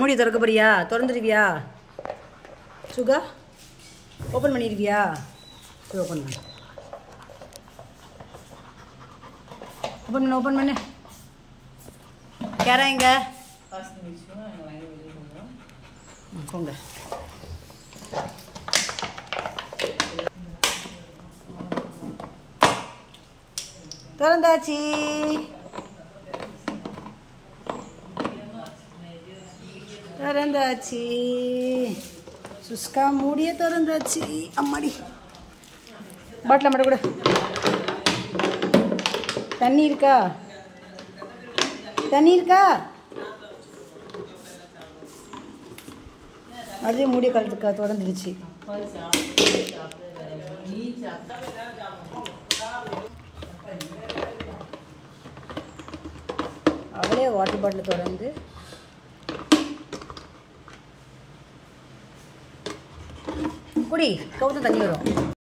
மூடி திறக்க போறியா திறந்துருவியா சுகா ஓப்பன் பண்ணிடுவியா சரி ஓப்பன் பண்ணு ஓப்பன் பண்ணு ஓப்பன் பண்ணு கேரா எங்க ம், போங்க திறந்தாச்சு திறந்தாச்சு சுஸ்கா மூடிய திறந்தாச்சு அம்மாடி பாட்டில் மட்டும் கூட தண்ணி இருக்கா தண்ணி இருக்கா அதே மூடிய கலத்துக்கா திறந்துடுச்சு அவளே வாட்டர் பாட்டில் திறந்து குடி கவுத்து தண்ணி வரும்